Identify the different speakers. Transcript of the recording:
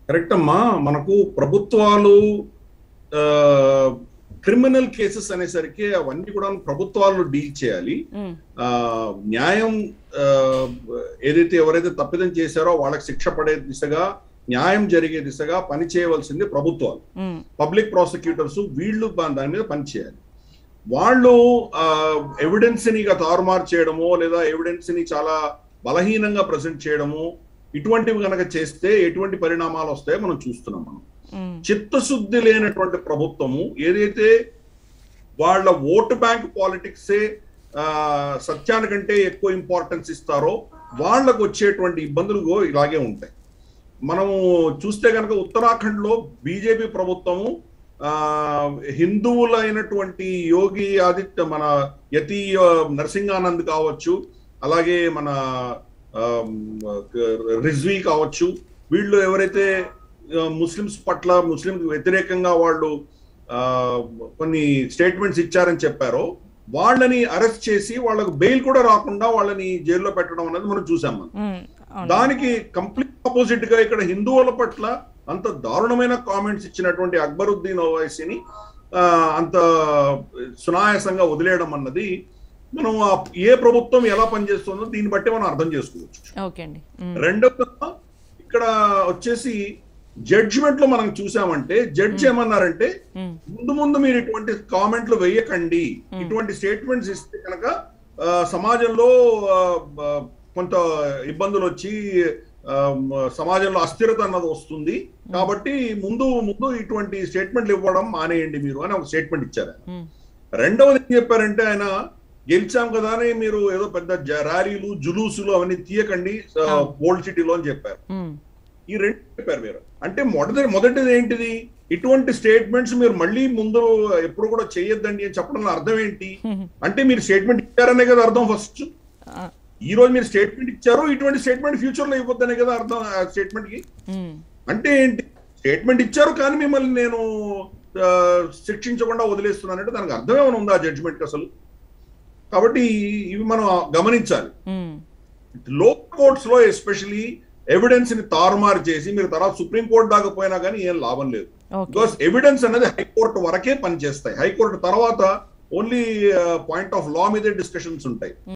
Speaker 1: Correct అమ్మా మనకు ప్రభుత్వాలు క్రిమినల్ కేసెస్ అనేసరికి అవన్నీ కూడా ప్రభుత్వాలు డీల్ చేయాలి
Speaker 2: ఉమ్,
Speaker 1: ఆ, న్యాయం ఆ, ఏదైతే ఎవరైతే తప్పిదం చేశారో వాళ్ళకి శిక్ష పడే దిశగా న్యాయం జరిగే దిశగా పని చేయవలసింది ప్రభుత్వాలు
Speaker 2: ఉమ్,
Speaker 1: పబ్లిక్ ప్రాసిక్యూటర్స్ వీళ్ళు బా- దాని మీద పనిచేయాలి వాళ్ళు ఎవిడెన్స్ ని ఇక తారుమారు చేయడమో లేదా ఎవిడెన్స్ ని చాలా బలహీనంగా ప్రజెంట్ చేయడము ఇటువంటివి కనుక చేస్తే ఎటువంటి పరిణామాలు వస్తాయో మనం చూస్తున్నాం మనం
Speaker 2: ఉమ్,
Speaker 1: చిత్తశుద్ధి లేనటువంటి ప్రభుత్వము ఏదైతే వాళ్ళ ఓటు బ్యాంక్ పాలిటిక్సే ఆ, సత్యానికంటే ఎక్కువ ఇంపార్టెన్స్ ఇస్తారో వాళ్ళకు వచ్చేటువంటి ఇబ్బందులు గో ఇలాగే ఉంటాయి మనము చూస్తే కనుక ఉత్తరాఖండ్ లో బీజేపీ ప్రభుత్వము ఆ హిందువులైనటువంటి యోగి ఆదిత్య మన యతి ఆ, నరసింహానంద్ కావచ్చు అలాగే మన ఆ, రిజ్వీ కావచ్చు వీళ్ళు ఎవరైతే ఆ, ముస్లిమ్స్ పట్ల ముస్లిం వ్యతిరేకంగా వాళ్ళు ఆ, కొన్ని స్టేట్మెంట్స్ ఇచ్చారని చెప్పారో వాళ్ళని అరెస్ట్ చేసి వాళ్ళకు బెయిల్ కూడా రాకుండా వాళ్ళని జైల్లో పెట్టడం అనేది మనం చూసాం మనం
Speaker 2: ఉమ్, అవును.
Speaker 1: దానికి కంప్లీట్ ఆపోజిట్ గా ఇక్కడ హిందువుల పట్ల అంత దారుణమైన కామెంట్స్ ఇచ్చినటువంటి అక్బరుద్దీన్ ఓవైసీని ఆ, అంత సునాయాసంగా వదిలేయడం అన్నది మనం ఆ ఏ ప్రభుత్వం ఎలా పనిచేస్తుందో దీన్ని బట్టి మనం అర్థం చేసుకోవచ్చు
Speaker 2: ఓకే అండి ఉమ్,
Speaker 1: రెండవ ఇక్కడ వచ్చేసి జడ్జిమెంట్ లో మనం చూసామంటే జడ్జి ఏమన్నారంటే
Speaker 2: ఉమ్,
Speaker 1: ముందు ముందు మీరు ఇటువంటి కామెంట్లు వేయకండి
Speaker 2: Hmm.
Speaker 1: ఇటువంటి స్టేట్మెంట్స్ ఇస్తే కనుక ఆ, సమాజంలో ఆ, ఆ, కొంత ఇబ్బందులు వచ్చి ఆ, మ- సమాజంలో అస్థిరత అన్నది వస్తుంది కాబట్టి ముందు ముందు ఇటువంటి స్టేట్మెంట్లు ఇవ్వడం మానేయండి మీరు అని ఒక స్టేట్మెంట్ ఇచ్చారు ఆయన.
Speaker 2: ఉమ్,
Speaker 1: రెండవది ఏం చెప్పారంటే ఆయన గెలిచాం కదా అని మీరు ఏదో పెద్ద జ- ర్యాలీలు జులూసులు అవన్నీ తీయకండి
Speaker 2: అవును.
Speaker 1: ఓల్డ్ సిటీలో అని చెప్పారు
Speaker 2: ఉమ్,
Speaker 1: ఈ రెండు చెప్పారు మీరు అంటే మొదటి మొదటిది ఏంటిది ఇటువంటి స్టేట్మెంట్స్ మీరు మళ్ళీ ముందు ఎప్పుడు కూడా చేయొద్దండి అని చెప్పడంలో అర్థం ఏంటి
Speaker 2: ఉమ్,
Speaker 1: అంటే మీరు స్టేట్మెంట్ ఇచ్చారనే కదా అర్థం ఫస్ట్
Speaker 2: ఆ,
Speaker 1: ఈ రోజు మీరు స్టేట్మెంట్ ఇచ్చారు ఇటువంటి స్టేట్మెంట్ ఫ్యూచర్ లో ఇవ్వద్దనే కదా అర్థం ఆ స్టేట్మెంట్ కి
Speaker 2: ఉమ్,
Speaker 1: అంటే ఏంటి స్టేట్మెంట్ ఇచ్చారు కానీ మిమ్మల్ని నేను ఆ, శిక్షించకుండా వదిలేస్తున్నానంటే దానికి అర్థం ఏమైనా ఉందా జడ్జిమెంట్ అసలు కాబట్టి ఇవి మనం గమనించాలి
Speaker 2: ఉమ్,
Speaker 1: లో కోర్ట్స్ లో ఎస్పెషలీ ఎవిడెన్స్ ని తారుమారు చేసి మీరు తర్వాత సుప్రీం కోర్ట్ దాకా పోయినా కానీ ఏం లాభం లేదు
Speaker 2: ఓకే
Speaker 1: బికాస్ ఎవిడెన్స్ అనేది హైకోర్టు వరకే పనిచేస్తాయి హైకోర్టు తర్వాత ఓన్లీ పాయింట్ ఆఫ్ లా మీదే డిస్కషన్స్ ఉంటాయి